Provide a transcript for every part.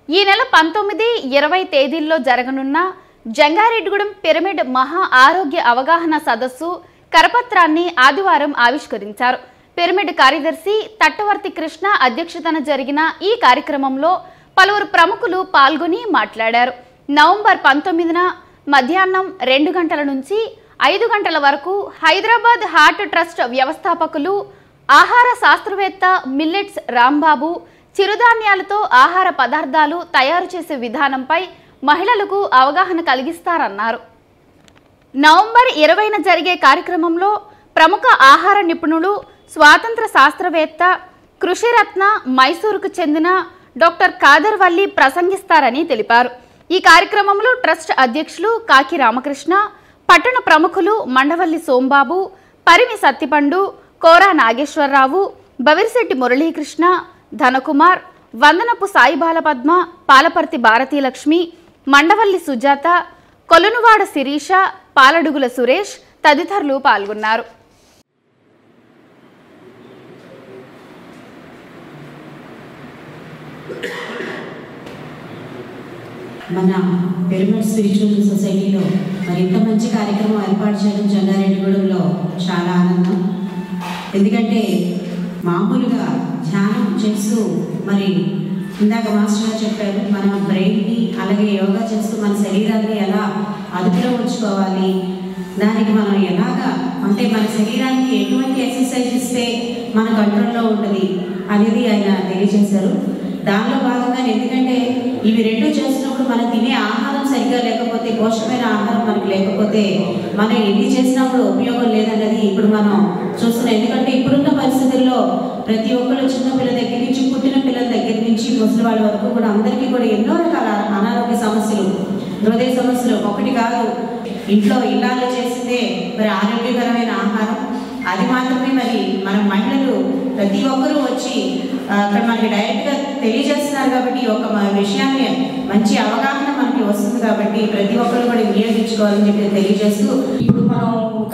ఈ నెల పంతొమ్మిది ఇరవై తేదీల్లో జరగనున్న జంగారెడ్డిగూడెం పిరమిడ్ మహా ఆరోగ్య అవగాహన సదస్సు కరపత్రాన్ని ఆదివారం ఆవిష్కరించారు పిరమిడ్ కార్యదర్శి తట్టవర్తి కృష్ణ అధ్యక్షతన జరిగిన ఈ కార్యక్రమంలో పలువురు ప్రముఖులు పాల్గొని మాట్లాడారు నవంబర్ పంతొమ్మిదిన మధ్యాహ్నం రెండు గంటల నుంచి ఐదు గంటల వరకు హైదరాబాద్ హార్ట్ ట్రస్ట్ వ్యవస్థాపకులు ఆహార శాస్త్రవేత్త మిల్లెట్స్ రాంబాబు చిరుధాన్యాలతో ఆహార పదార్థాలు తయారు చేసే విధానంపై మహిళలకు అవగాహన కలిగిస్తారన్నారు నవంబర్ ఇరవైన జరిగే కార్యక్రమంలో ప్రముఖ ఆహార నిపుణులు స్వాతంత్ర శాస్త్రవేత్త కృషిరత్న మైసూరుకు చెందిన డాక్టర్ కాదర్ వల్లి ప్రసంగిస్తారని తెలిపారు ఈ కార్యక్రమంలో ట్రస్ట్ అధ్యక్షులు కాకి రామకృష్ణ పట్టణ ప్రముఖులు మండవల్లి సోంబాబు పరిమి సత్తిపండు కోరా నాగేశ్వరరావు బవిరిశెట్టి మురళీకృష్ణ ధనకుమార్ వందనపు సాయిబాల పద్మ పాలపర్తి భారతీలక్ష్మి మండవల్లి సుజాత కొలనువాడ శిరీష పాలడుగుల సురేష్ తదితరులు పాల్గొన్నారు మన పిరమిడ్ స్పిరిచువల్ సొసైటీలో మరి ఇంత మంచి కార్యక్రమం ఏర్పాటు చేయడం జంగారెడ్డిగూడెంలో చాలా ఆనందం ఎందుకంటే మామూలుగా ధ్యానం చేస్తూ మరి ఇందాక మాస్టర్ గారు చెప్పారు మన బ్రెయిన్ని అలాగే యోగా చేస్తూ మన శరీరాన్ని ఎలా అదుపులో ఉంచుకోవాలి దానికి మనం ఎలాగా అంటే మన శరీరానికి ఎటువంటి ఎక్సర్సైజ్ ఇస్తే మన కంట్రోల్లో ఉంటుంది అనేది ఆయన తెలియజేశారు దానిలో భాగంగా ఎందుకంటే ఇవి రెండు చేసినప్పుడు మనం తినే ఆహారం సరిగ్గా లేకపోతే పోషకమైన ఆహారం మనకు లేకపోతే మనం ఎన్ని చేసినప్పుడు ఉపయోగం లేదన్నది ఇప్పుడు మనం చూస్తున్నాం ఎందుకంటే ఇప్పుడున్న పరిస్థితుల్లో ప్రతి ఒక్కరు చిన్న పిల్లల దగ్గర నుంచి పుట్టిన పిల్లల దగ్గర నుంచి ముసలి వాళ్ళ వరకు కూడా అందరికీ కూడా ఎన్నో రకాల అనారోగ్య సమస్యలు హృదయ సమస్యలు ఒకటి కాదు ఇంట్లో ఇల్లాలు చేసిందే మరి ఆరోగ్యకరమైన ఆహారం అది మాత్రమే మరి మన మహిళలు ప్రతి ఒక్కరూ వచ్చి ఆ, అక్కడ మనకి డైరెక్ట్గా తెలియజేస్తున్నారు కాబట్టి ఈ ఒక మ- విషయాన్ని మంచి అవగాహన మనకి వస్తుంది కాబట్టి ప్రతి ఒక్కరు కూడా వినియోగించుకోవాలని చెప్పి తెలియజేస్తూ ఇప్పుడు మనం ఒక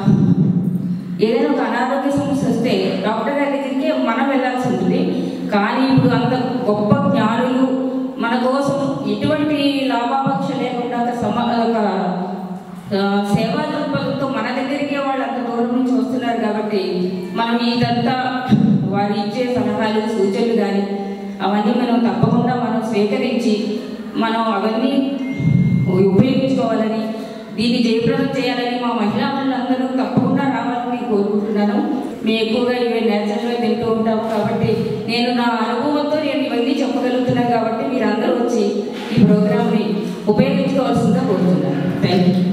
ఏదైనా ఒక అనారోగ్య సమస్య వస్తే డాక్టర్ గారి దగ్గరికి మనం వెళ్ళాల్సి ఉంటుంది కానీ ఇప్పుడు అంత గొప్ప జ్ఞానులు మన కోసం ఎటువంటి లాభాపేక్ష లేకుండా ఒక సమ ఒక ఆ, సేవా దృక్పథంతో మన దగ్గరికే వాళ్ళు అంత దూరం నుంచి వస్తున్నారు కాబట్టి మనం ఇదంతా వారు ఇచ్చే సలహాలు సూచనలు కానీ అవన్నీ మనం తప్పకుండా మనం స్వీకరించి మనం అవన్నీ ఉపయోగించుకోవాలని దీన్ని జయప్రదం చేయాలని మా మహిళా మనులందరూ తప్పకుండా రావాలని కోరుకుంటున్నాను మేము ఎక్కువగా ఇవి నేచురల్గా తింటూ ఉంటాము కాబట్టి నేను నా అనుభవంతో నేను ఇవన్నీ చెప్పగలుగుతున్నాను కాబట్టి మీరు అందరూ వచ్చి ఈ ప్రోగ్రామ్ని ఉపయోగించుకోవాల్సిందిగా కోరుతున్నాను థ్యాంక్ యూ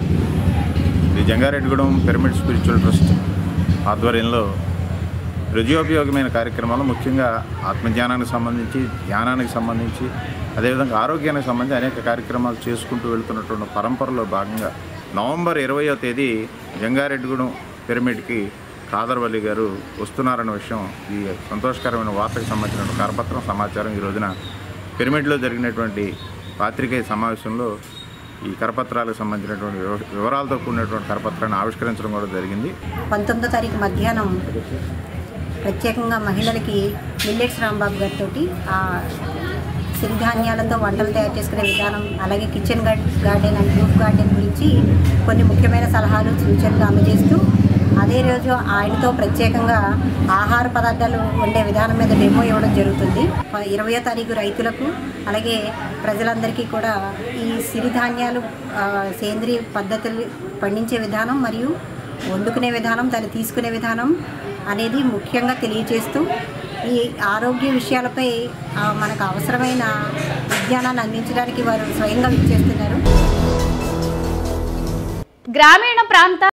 ఇది జంగారెడ్డిగూడెం పిరమిడ్ స్పిరిచువల్ ట్రస్ట్ ఆధ్వర్యంలో హృదయోపయోగమైన కార్యక్రమాలు ముఖ్యంగా ఆత్మజ్ఞానానికి సంబంధించి ధ్యానానికి సంబంధించి అదేవిధంగా ఆరోగ్యానికి సంబంధించి అనేక కార్యక్రమాలు చేసుకుంటూ వెళ్తున్నటువంటి పరంపరలో భాగంగా నవంబర్ ఇరవయో తేదీ జంగారెడ్డిగూడెం పిరమిడ్కి కాదర్వల్లి గారు వస్తున్నారన్న విషయం ఈ సంతోషకరమైన వార్తకు సంబంధించిన కరపత్రం సమాచారం ఈ రోజున పిరమిడ్లో జరిగినటువంటి పాత్రికేయ సమావేశంలో ఈ కరపత్రాలకు సంబంధించినటువంటి వివ- వివరాలతో కూడినటువంటి కరపత్రాన్ని ఆవిష్కరించడం కూడా జరిగింది పంతొమ్మిదో తారీఖు మధ్యాహ్నం ప్రత్యేకంగా మహిళలకి మిల్లెట్స్ రాంబాబు గారితో ఆ సిరిధాన్యాలతో వంటలు తయారు చేసుకునే విధానం అలాగే kitchen guard garden and roof garden గురించి కొన్ని ముఖ్యమైన సలహాలు సూచనలు అందజేస్తూ అదే రోజు ఆయనతో ప్రత్యేకంగా ఆహార పదార్థాలు వండే విధానం మీద డెమో ఇవ్వడం జరుగుతుంది ప- ఇరవయో తారీఖు రైతులకు అలాగే ప్రజలందరికీ కూడా ఈ సిరిధాన్యాలు ఆ, సేంద్రియ పద్ధతులు పండించే విధానం మరియు వండుకునే విధానం దాన్ని తీసుకునే విధానం అనేది ముఖ్యంగా తెలియజేస్తూ ఈ ఆరోగ్య విషయాలపై ఆ, మనకు అవసరమైన విజ్ఞానాన్ని అందించడానికి వారు స్వయంగా విచ్చేస్తున్నారు గ్రామీణ ప్రాంత